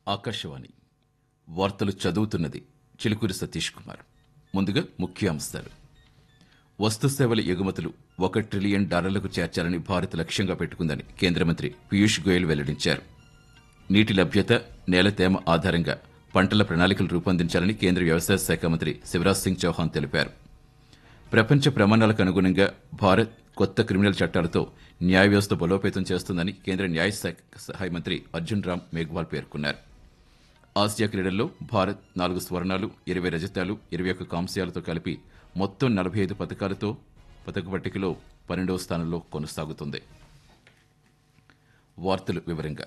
ఆకాశవాణి వార్తలు చదువుతున్నది చిలుకూరి సతీష్ కుమార్ ముందుగా ముఖ్య అంశాలు వస్తు సేవల ఎగుమతులు ఒక ట్రిలియన్ డాలర్లకు చేర్చాలని భారత్ లక్ష్యంగా పెట్టుకుందని కేంద్ర మంత్రి పీయూష్ గోయల్ వెల్లడించారు నీటి లభ్యత నేల తేమ ఆధారంగా పంటల ప్రణాళికలు రూపొందించాలని కేంద్ర వ్యవసాయ శాఖ మంత్రి శివరాజ్ సింగ్ చౌహాన్ తెలిపారు ప్రపంచ ప్రమాణాలకు అనుగుణంగా భారత్ కొత్త క్రిమినల్ చట్టాలతో న్యాయ వ్యవస్థ బలోపేతం చేస్తుందని కేంద్ర న్యాయ శాఖ సహాయ మంత్రి అర్జున్ రామ్ మేఘ్వాల్ పేర్కొన్నారు ఆసియా క్రీడల్లో భారత్ నాలుగు స్వర్ణాలు ఇరవై రజతాలు ఇరవై ఒక్క కాంస్యాలతో కలిపి మొత్తం నలభై ఐదు పథకాలతో పథక పట్టికలో పన్నెండవ స్థానంలో కొనసాగుతుంది వార్తలు వివరంగా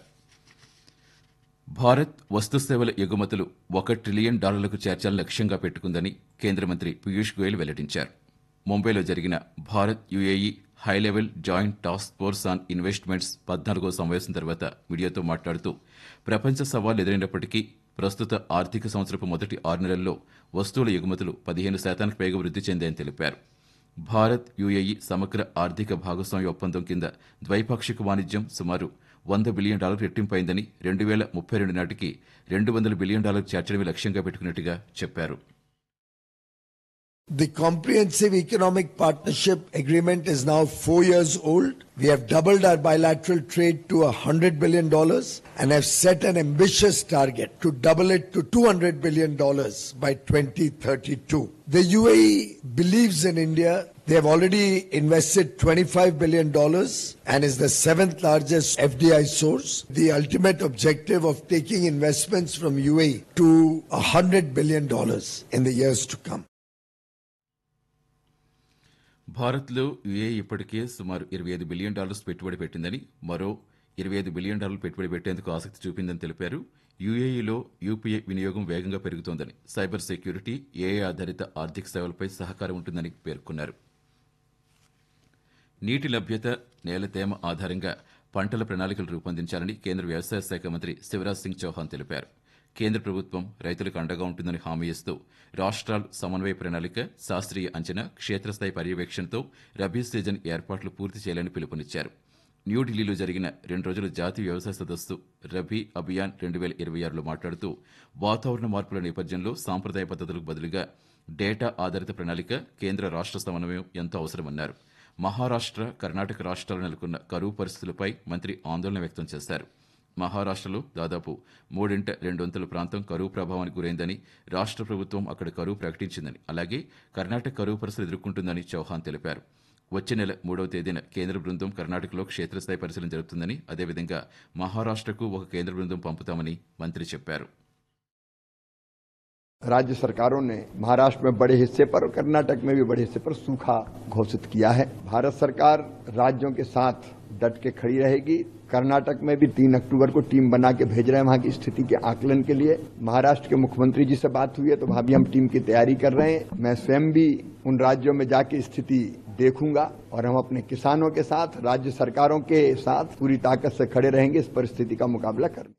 భారత్ వస్తు సేవల ఎగుమతులు ఒక ట్రిలియన్ డాలర్లకు చేర్చాలని లక్ష్యంగా పెట్టుకుందని కేంద్ర మంత్రి పీయూష్ గోయల్ వెల్లడించారు ముంబైలో జరిగిన Bharat UAE high level joint task force on investments పద్నాలుగో సమావేశం తర్వాత మీడియాతో మాట్లాడుతూ ప్రపంచ సవాళ్లు ఎదురైనప్పటికీ ప్రస్తుత ఆర్థిక సంవత్సరపు మొదటి ఆరు నెలల్లో వస్తువుల ఎగుమతులు పదిహేను శాతానికి పైగా వృద్ధి చెందాయని తెలిపారు భారత్ యుఏఈ సమగ్ర ఆర్థిక భాగస్వామ్య ఒప్పందం కింద ద్వైపాక్షిక వాణిజ్యం సుమారు వంద బిలియన్ డాలర్ రెట్టింపైందని రెండు వేల ముప్పై రెండు నాటికి రెండు వందల బిలియన్ డాలర్ చేర్చడమే లక్ష్యంగా పెట్టుకున్నట్టుగా చెప్పారు The Comprehensive Economic Partnership Agreement is now four years old. We have doubled our bilateral trade to $100 billion and have set an ambitious target to double it to $200 billion by 2032. The UAE believes in India. They have already invested $25 billion and is the seventh largest FDI source. The ultimate objective of taking investments from UAE to $100 billion in the years to come. భారత్లో UAE ఇప్పటికే సుమారు ఇరవై ఐదు billion dollars పెట్టుబడి పెట్టిందని మరో ఇరవై ఐదు బిలియన్ డాలర్లు పెట్టుబడి పెట్టేందుకు ఆసక్తి చూపిందని తెలిపారు యుఏఈలో యూపీఐ వినియోగం వేగంగా పెరుగుతోందని సైబర్ సెక్యూరిటీ ఏఐ ఆధారిత ఆర్థిక సేవలపై సహకారం ఉంటుందని పేర్కొన్నారు నీటి లభ్యత నేల తేమ ఆధారంగా పంటల ప్రణాళికలు రూపొందించాలని కేంద్ర వ్యవసాయ శాఖ మంత్రి శివరాజ్ సింగ్ చౌహాన్ తెలిపారు కేంద్ర ప్రభుత్వం రైతులకు అండగా ఉంటుందని హామీ ఇస్తూ రాష్ట్రాలు సమన్వయ ప్రణాళిక శాస్త్రీయ అంచనా క్షేత్రస్థాయి పర్యవేక్షణతో రబీ సీజన్ ఏర్పాట్లు పూర్తి చేయాలని పిలుపునిచ్చారు న్యూఢిల్లీలో జరిగిన రెండు రోజుల జాతీయ వ్యవసాయ సదస్సు రబీ అభియాన్ రెండు వేల ఇరవై ఆరులో మాట్లాడుతూ వాతావరణ మార్పుల నేపథ్యంలో సాంప్రదాయ పద్ధతులకు బదులుగా డేటా ఆధారిత ప్రణాళిక కేంద్ర రాష్ట్ర సమన్వయం ఎంతో అవసరమన్నారు మహారాష్ట్ర కర్ణాటక రాష్ట్రాలు నెలకొన్న కరువు పరిస్థితులపై మంత్రి ఆందోళన వ్యక్తం చేశారు మహారాష్ట్రలో దాదాపు మూడింట రెండొంతుల ప్రాంతం కరువు ప్రభావానికి గురైందని రాష్ట్ర ప్రభుత్వం అక్కడ కరువు ప్రకటించిందని అలాగే కర్ణాటక కరువు పరిస్థితులు ఎదుర్కొంటుందని చౌహాన్ తెలిపారు వచ్చే నెల మూడవ తేదీన కేంద్ర బృందం కర్ణాటకలో క్షేత్రస్థాయి పరిశీలన జరుపుతుందని అదేవిధంగా మహారాష్ట్రకు ఒక కేంద్ర బృందం పంపుతామని మంత్రి చెప్పారు राज्य सरकारों ने महाराष्ट्र में बड़े हिस्से पर और कर्नाटक में भी बड़े हिस्से पर सूखा घोषित किया है भारत सरकार राज्यों के साथ डट के खड़ी रहेगी कर्नाटक में भी तीन अक्टूबर को टीम बना के भेज रहे हैं वहां की स्थिति के आकलन के लिए महाराष्ट्र के मुख्यमंत्री जी से बात हुई है तो वहां भी हम टीम की तैयारी कर रहे हैं मैं स्वयं भी उन राज्यों में जाके स्थिति देखूंगा और हम अपने किसानों के साथ राज्य सरकारों के साथ पूरी ताकत से खड़े रहेंगे इस परिस्थिति का मुकाबला करने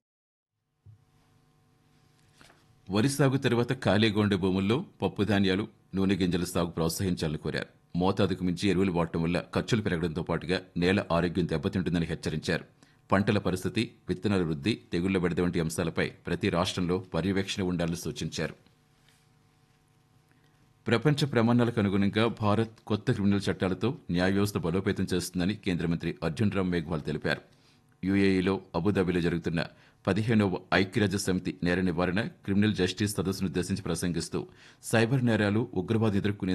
వరి సాగు తర్వాత ఖాళీగా ఉండే భూముల్లో పప్పు ధాన్యాలు నూనె గింజల సాగు ప్రోత్సహించాలని కోరారు మోతాదుకు మించి ఎరువులు వాడటం వల్ల ఖర్చులు పెరగడంతో పాటుగా నేల ఆరోగ్యం దెబ్బతింటుందని హెచ్చరించారు పంటల పరిస్థితి విత్తనాల వృద్ధి తెగుళ్ల బెడద వంటి అంశాలపై ప్రతి రాష్ట్రంలో పర్యవేక్షణ ఉండాలని సూచించారు ప్రపంచ ప్రమాణాలకు అనుగుణంగా భారత్ కొత్త క్రిమినల్ చట్టాలతో న్యాయ వ్యవస్థ బలోపేతం చేస్తుందని కేంద్ర మంత్రి అర్జున్ రామ్ మేఘ్వాల్ తెలిపారు యుఏఈలో అబుదాబిలో జరుగుతున్న పదిహేనవ ఐక్యరాజ్య సమితి నేర నివారణ క్రిమినల్ జస్టిస్ సదస్సును ఉద్దేశించి ప్రసంగిస్తూ సైబర్ నేరాలు ఉగ్రవాదం ఎదుర్కొనే